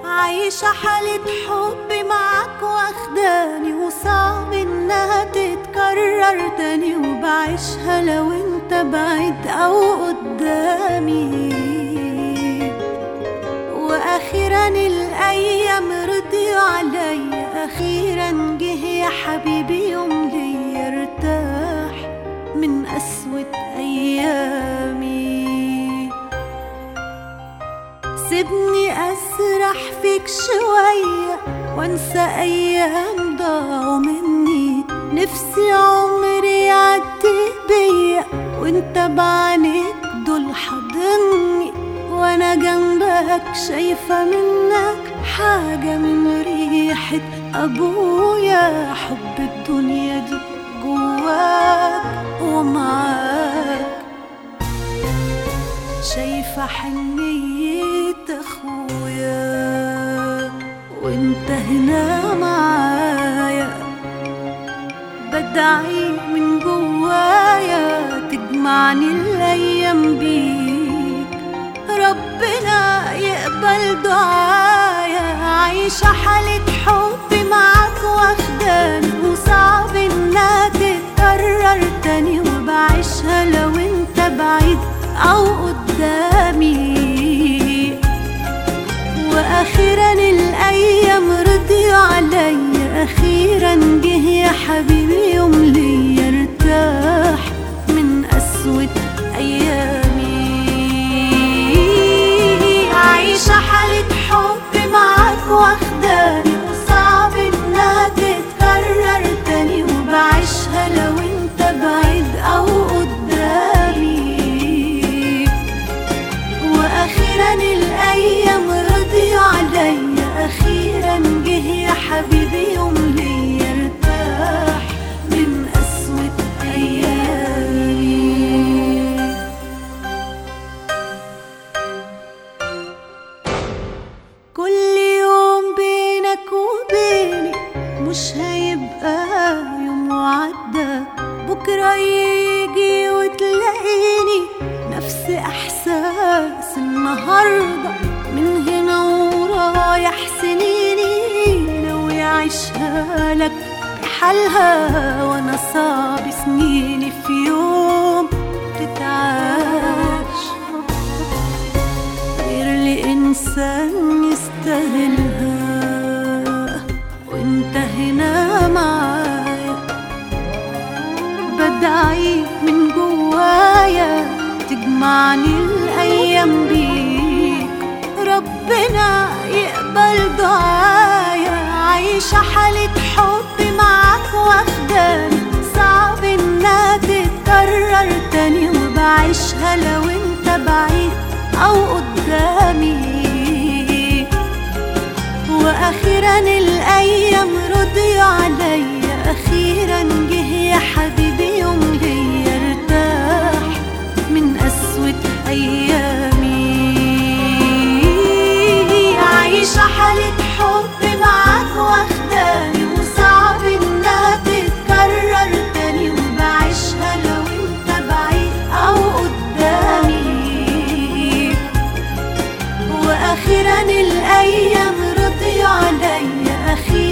عايشة حالة حب معاك واخداني وصعب انها تتكرر تاني وبعيشها لو انت بعيد او قدامي واخيرا الايام رضيوا عليا اخيرا جه يا حبيبي يوم لي ارتاح من قسوة ايامي سيبني اسرح فيك شوية وانسى ايام ضاعوا مني نفسي عمري يعدي بيا وانت بعينيك دول حاضني وانا جنبك شايفة منك حاجة من ريحة ابويا حب الدنيا دي جواك ومعاك شايفة حنية اخويا وانت هنا معايا بدعي من جوايا تجمعني الايام بيك ربنا يقبل دعايا عايشة حالة حب معاك واخداني وصعب انها تتكرر تاني وبعيشها لو انت بعيد او قدامي واخيرا الايام رضيوا عليا اخيرا جه يا حبيبي يوم لي ارتاح من قسوة ايامي عايشة حالة حب معاك واخداني وصعب انها تتكرر تاني وبعيشها لو انت بعيد او قدامي واخيرا الايام رضيوا عليا اخيرا جه يا حبيبي يوم لي ارتاح من قسوة ايامي كل يوم بينك وبيني مش هيبقى يوم وعدى بكرة يجي وتلاقيني نفس احساس النهاردة من هنا ورايح سنيني ناوي اعيشها لك بحالها وانا صعب سنيني في يوم تتعاش غير لإنسان يستاهلها وانت هنا معايا بدعي من جوايا تجمعني الأيام بيك ربنا يقبل دعايا عايشة حالة حب معاك واخداني صعب انها تتكرر تاني وبعيشها لو انت بعيد او قدامي واخيرا الايام رضيوا عليا اخيرا جه يا حبيبي يوم لي ارتاح من قسوة ايامي عايشة حالة حب معاك واخداني وصعب انها تتكرر تاني وبعيشها لو انت بعيد او قدامي واخيرا الايام رضيوا عليا اخيرا